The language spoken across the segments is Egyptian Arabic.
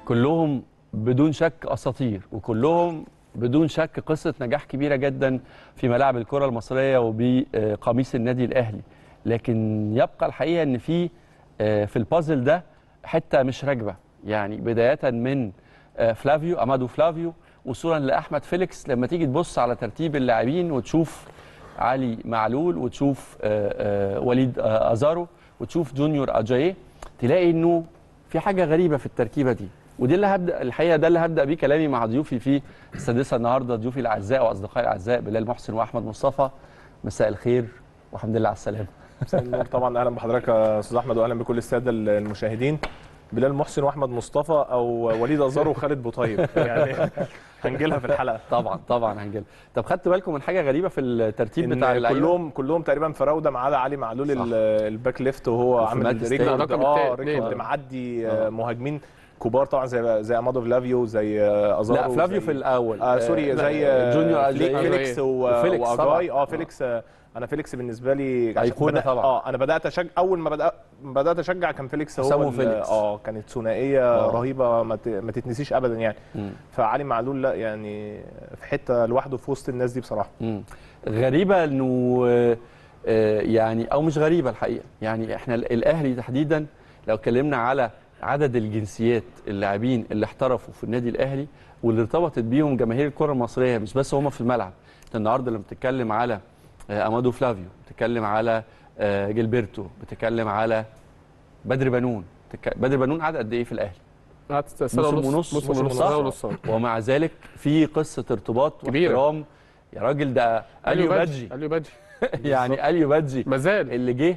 كلهم بدون شك اساطير وكلهم بدون شك قصه نجاح كبيره جدا في ملاعب الكره المصريه وبقميص النادي الاهلي لكن يبقى الحقيقه ان في آه، في البازل ده حته مش راكبه يعني بدايه من آه، فلافيو امادو فلافيو وصولا لاحمد فيليكس لما تيجي تبص على ترتيب اللاعبين وتشوف علي معلول وتشوف آه، آه، وليد آه، ازارو وتشوف جونيور اجاي تلاقي انه في حاجه غريبه في التركيبه دي ودي اللي هبدا الحقيقه ده اللي هبدا بيه كلامي مع ضيوفي في السادسه النهارده ضيوفي الاعزاء واصدقائي الاعزاء بلال محسن واحمد مصطفى مساء الخير والحمد لله على السلامه مساء النور طبعا اهلا بحضرتك يا استاذ احمد واهلا بكل الساده المشاهدين بلال محسن واحمد مصطفى او وليد ازار وخالد بوطيب يعني هنجيلها في الحلقه طبعا طبعا هنجيلها طب خدت بالكم من حاجه غريبه في الترتيب إن بتاع اللعيبه كلهم كلهم تقريبا فراوده ما عدا علي معلول صح. ال- الباك ليفت وهو وفي عامل ماتش ريكورد رقم اه التاني. ريكورد آه. معدي آه. آه، مهاجمين كبار طبعا زي زي امادو فلافيو زي آه، ازارو لا فلافيو زي- في الاول آه سوري لا، زي آه، جونيور فليك- أجاي. فيليكس و- وفيليكس طبعاً. واجاي اه فيليكس آه، انا فيليكس بالنسبه لي عشان أيقونة بدأ- طبعاً. اه انا بدات اشجع اول ما بدات بدات اشجع كان فيليكس هو سمو ال- فيليكس. اه كانت ثنائيه آه. رهيبه ما ت- ما تتنسيش ابدا يعني مم. فعلي معلول لا يعني في حته لوحده في وسط الناس دي بصراحه مم. غريبه انه آه، آه، يعني او مش غريبه الحقيقه يعني احنا ال- الاهلي تحديدا لو اتكلمنا على عدد الجنسيات اللاعبين اللي احترفوا في النادي الاهلي واللي ارتبطت بيهم جماهير الكره المصريه مش بس هم في الملعب انت النهارده لما بتتكلم على آه، امادو فلافيو بتتكلم على آه، جilberto بتتكلم على بدر بنون بتتك- بدر بنون قعد قد ايه في الاهلي قعدت سنه موسم ونص ونص، موسم موسم ونص ونص. سنه ونص آه. ومع ذلك في قصه ارتباط كبيرة. واحترام يا راجل ده اليو بادجي اليو بادجي يعني اليو بادجي ما زال اللي جه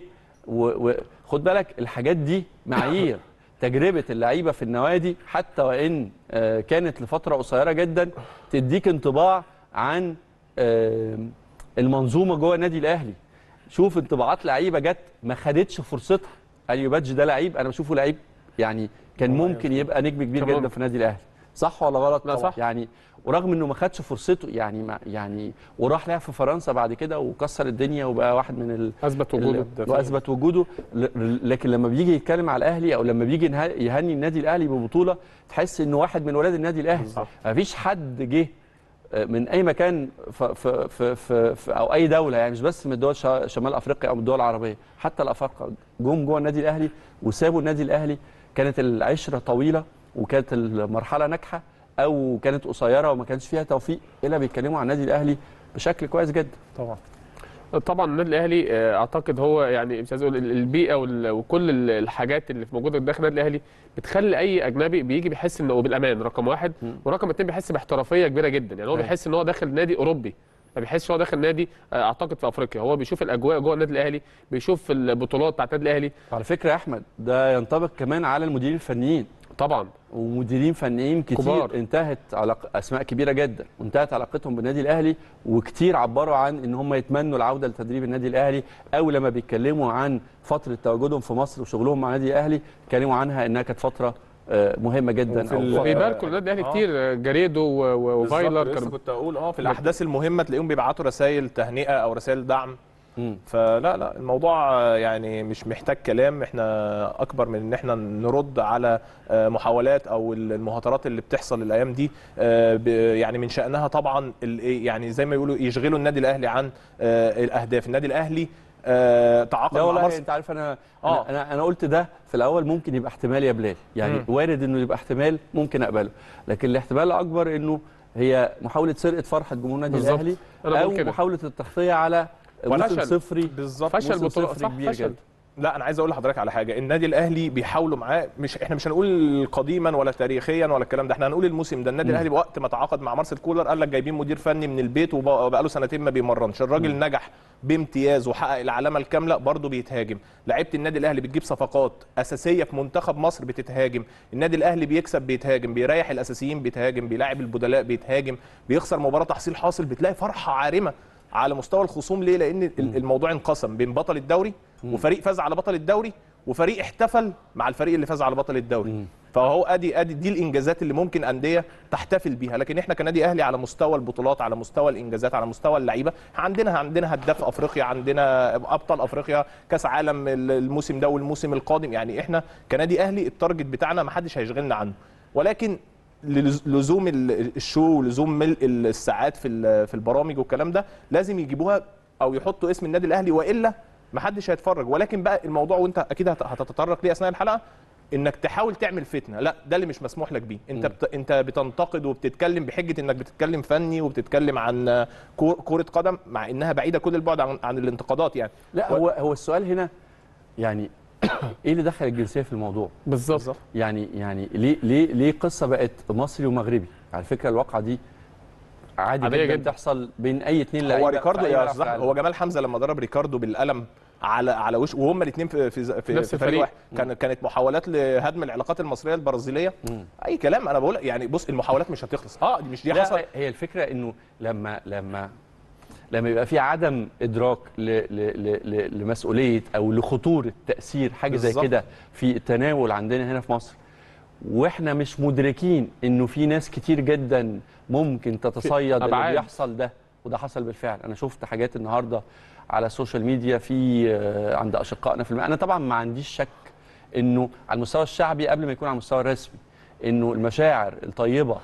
وخد بالك الحاجات دي معايير تجربه اللعيبه في النوادي حتى وان آه، كانت لفتره قصيره جدا تديك انطباع عن آه، المنظومه جوه النادي الاهلي شوف انطباعات لعيبه جت ما خدتش فرصتها اليو بادج ده لعيب انا بشوفه لعيب يعني كان مميز. ممكن يبقى نجم كبير كان جدا ممكن. في النادي الاهلي صح ولا غلط لا، طبعاً. صح. يعني ورغم انه ما خدش فرصته يعني ما يعني وراح لعب في فرنسا بعد كده وكسر الدنيا وبقى واحد من ال اثبت وجوده ال- واثبت وجوده ل- لكن لما بيجي يتكلم على الاهلي او لما بيجي ينه- يهني النادي الاهلي ببطوله تحس انه واحد من ولاد النادي الاهلي صح. مفيش حد جه من اي مكان في في في في في او اي دوله يعني مش بس من دول شا- شمال افريقيا او من الدول العربيه حتى الافارقه جم جوه النادي الاهلي وسابوا النادي الاهلي كانت العشره طويله وكانت المرحله ناجحه او كانت قصيره وما كانش فيها توفيق الا بيتكلموا عن النادي الاهلي بشكل كويس جدا طبعا طبعا النادي الاهلي آه، اعتقد هو يعني مش عايز اقول ال- البيئه وال- وكل ال- الحاجات اللي في موجوده داخل النادي الاهلي بتخلي اي اجنبي بيجي بيحس انه بالامان رقم واحد مم. ورقم اثنين بيحس باحترافيه كبيره جدا يعني هو أيوة. بيحس ان هو داخل نادي اوروبي ما بيحسش هو داخل نادي آه، اعتقد في افريقيا هو بيشوف الاجواء جوه النادي الاهلي بيشوف البطولات بتاعت النادي الاهلي على فكره يا احمد ده ينطبق كمان على المديرين الفنيين طبعا ومديرين فنيين كتير كبار. انتهت علاق... اسماء كبيره جدا وانتهت علاقتهم بالنادي الاهلي وكتير عبروا عن ان هم يتمنوا العوده لتدريب النادي الاهلي او لما بيتكلموا عن فتره تواجدهم في مصر وشغلهم مع النادي الاهلي اتكلموا عنها انها كانت فتره آه، مهمه جدا وفي أو ال- فترة- بيباركوا النادي الاهلي آه. كتير آه، جاريدو و- و- وفايلر بالظبط، لسه كانوا كنت اقول اه في الاحداث المهمه تلاقيهم بيبعتوا رسائل تهنئه او رسائل دعم مم. فلا لا الموضوع آه، يعني مش محتاج كلام احنا اكبر من ان احنا نرد على آه، محاولات او المهاترات اللي بتحصل الايام دي آه، ب- يعني من شانها طبعا ال- يعني زي ما يقولوا يشغلوا النادي الاهلي عن آه، الاهداف النادي الاهلي آه، تعاقد لا مع والله مارس انت عارف انا آه. انا انا, أنا قلت ده في الاول ممكن يبقى احتمال يا بلال يعني مم. وارد انه يبقى احتمال ممكن اقبله لكن الاحتمال الاكبر انه هي محاوله سرقه فرحه جمهور النادي بالظبط. الاهلي أنا او بقول كده. محاله التغطيه على موسم فشل. صفري بالظبط فشل موسم بطولة صفري صح كبير فشل جدا. لا انا عايز اقول لحضرتك على حاجه النادي الاهلي بيحاولوا معاه مش احنا مش هنقول قديما ولا تاريخيا ولا الكلام ده احنا هنقول الموسم ده النادي مم. الاهلي وقت ما تعاقد مع مارسيل كولر قال لك جايبين مدير فني من البيت وبقى له سنتين ما بيمرنش الراجل مم. نجح بامتياز وحقق العلامه الكامله برضه بيتهاجم لعيبه النادي الاهلي بتجيب صفقات اساسيه في منتخب مصر بتتهاجم النادي الاهلي بيكسب بيتهاجم بيريح الاساسيين بيتهاجم بيلاعب البدلاء بيتهاجم بيخسر مباراه تحصيل حاصل بتلاقي فرحه عارمه على مستوى الخصوم ليه لان ال- مم. الموضوع انقسم بين بطل الدوري مم. وفريق فاز على بطل الدوري وفريق احتفل مع الفريق اللي فاز على بطل الدوري مم. فهو ادي ادي دي الانجازات اللي ممكن انديه تحتفل بيها لكن احنا كنادي اهلي على مستوى البطولات على مستوى الانجازات على مستوى اللعيبه عندنا عندنا هداف افريقيا عندنا ابطال افريقيا كاس عالم الموسم ده والموسم القادم يعني احنا كنادي اهلي التارجت بتاعنا ما حدش هيشغلنا عنه ولكن للز- لزوم ال- الشو ولزوم ملء الساعات في ال- في البرامج والكلام ده لازم يجيبوها او يحطوا اسم النادي الاهلي والا محدش هيتفرج ولكن بقى الموضوع وانت اكيد هت- هتتطرق ليه اثناء الحلقه انك تحاول تعمل فتنه لا ده اللي مش مسموح لك بيه انت بت... انت بتنتقد وبتتكلم بحجه انك بتتكلم فني وبتتكلم عن كو- كره قدم مع انها بعيده كل البعد عن, عن الانتقادات يعني لا هو هو السؤال هنا يعني ايه اللي دخل الجنسيه في الموضوع بالظبط يعني يعني ليه ليه ليه قصه بقت مصري ومغربي على فكره الواقعه دي عادي عادية جدا, جدا. تحصل بين اي اتنين لعيبه هو ريكاردو في أي يا ملعب استاذ في أحمد، العالم. هو جمال حمزه لما ضرب ريكاردو بالقلم على على وش وهما الاثنين في في في, نفس في فريق الفريق. واحد كان كانت محاولات لهدم العلاقات المصريه البرازيليه اي كلام انا بقول يعني بص المحاولات مش هتخلص اه دي مش دي حصل لا هي الفكره انه لما لما لما يبقى في عدم ادراك ل ل ل ل لمسؤوليه او لخطوره تاثير حاجه زي بالظبط. كده في التناول عندنا هنا في مصر واحنا مش مدركين انه في ناس كتير جدا ممكن تتصيد اللي أبعاد. بيحصل ده وده حصل بالفعل انا شفت حاجات النهارده على السوشيال ميديا في آه، عند اشقائنا في الم... انا طبعا ما عنديش شك انه على المستوى الشعبي قبل ما يكون على المستوى الرسمي انه المشاعر الطيبه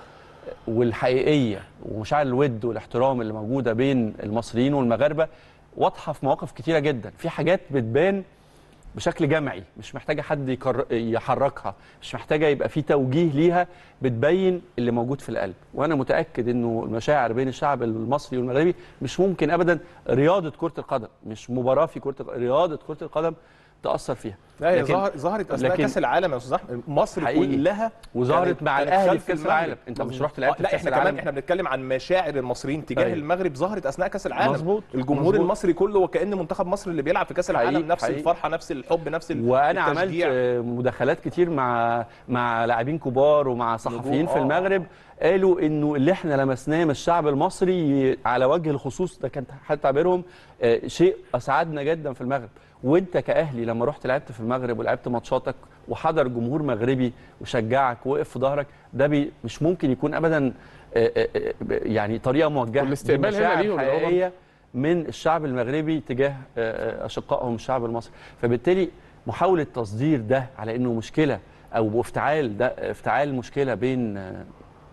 والحقيقيه ومشاعر الود والاحترام اللي موجوده بين المصريين والمغاربه واضحه في مواقف كتيره جدا في حاجات بتبان بشكل جمعي مش محتاجه حد يكر... يحركها مش محتاجه يبقى في توجيه ليها بتبين اللي موجود في القلب وانا متاكد انه المشاعر بين الشعب المصري والمغربي مش ممكن ابدا رياضه كره القدم مش مباراه في كره الق- رياضه كره القدم تاثر فيها لا هي لكن- ظهر ظهرت اثناء لكن- كاس العالم يا استاذ احمد مصر حقيقي. كلها وظهرت كانت- مع كانت الاهلي خلف في كاس المغرب. العالم انت مش رحت آه، لعبت في لا كاس احنا العالم كمان احنا بنتكلم عن مشاعر المصريين تجاه أيوة. المغرب ظهرت اثناء كاس العالم مظبوط، الجمهور مظبوط. المصري كله وكان منتخب مصر اللي بيلعب في كاس حقيقي، العالم نفس حقيقي. الفرحه نفس الحب نفس ال- وانا عملت التشجيع. آه، مداخلات كتير مع مع لاعبين كبار ومع صحفيين نجوم، في آه. المغرب قالوا انه اللي احنا لمسناه من الشعب المصري على وجه الخصوص ده كان حتى تعبيرهم آه، شيء اسعدنا جدا في المغرب وانت كاهلي لما رحت لعبت في المغرب ولعبت ماتشاتك وحضر جمهور مغربي وشجعك ووقف في ظهرك ده بي مش ممكن يكون ابدا آه، آه، آه، يعني طريقه موجهه والاستقبال دي هنا مشاعر ليهم اللي هو حقيقيه من الشعب المغربي تجاه آه، آه، اشقائهم الشعب المصري فبالتالي محاوله تصدير ده على انه مشكله او افتعال ده افتعال مشكله بين آه،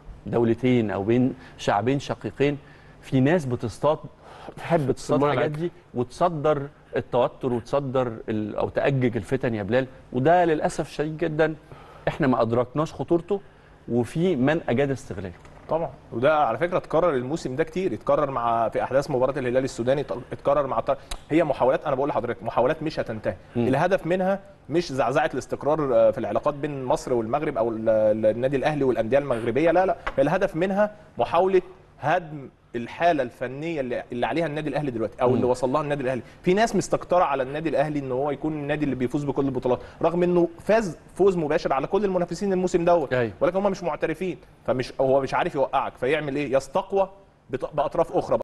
دولتين او بين شعبين شقيقين في ناس بتصطاد تحب تصطاد سموها الحاجات الأكل. دي وتصدر التوتر وتصدر ال- او تأجج الفتن يا بلال وده للاسف شديد جدا احنا ما ادركناش خطورته وفي من اجاد استغلاله طبعا وده على فكره اتكرر الموسم ده كتير اتكرر مع في احداث مباراه الهلال السوداني اتكرر مع الطر... هي محاولات انا بقول لحضرتك محاولات مش هتنتهي مم. الهدف منها مش زعزعه الاستقرار آه، في العلاقات بين مصر والمغرب او ال- ال- النادي الاهلي والانديه المغربيه لا لا هي الهدف منها محاوله هدم الحاله الفنيه اللي, اللي عليها النادي الاهلي دلوقتي او اللي مم. وصل لها النادي الاهلي في ناس مستكتره على النادي الاهلي ان هو يكون النادي اللي بيفوز بكل البطولات رغم انه فاز فوز مباشر على كل المنافسين الموسم دوت أيوة. ولكن هم مش معترفين فمش هو مش عارف يوقعك فيعمل ايه يستقوى بط- باطراف اخرى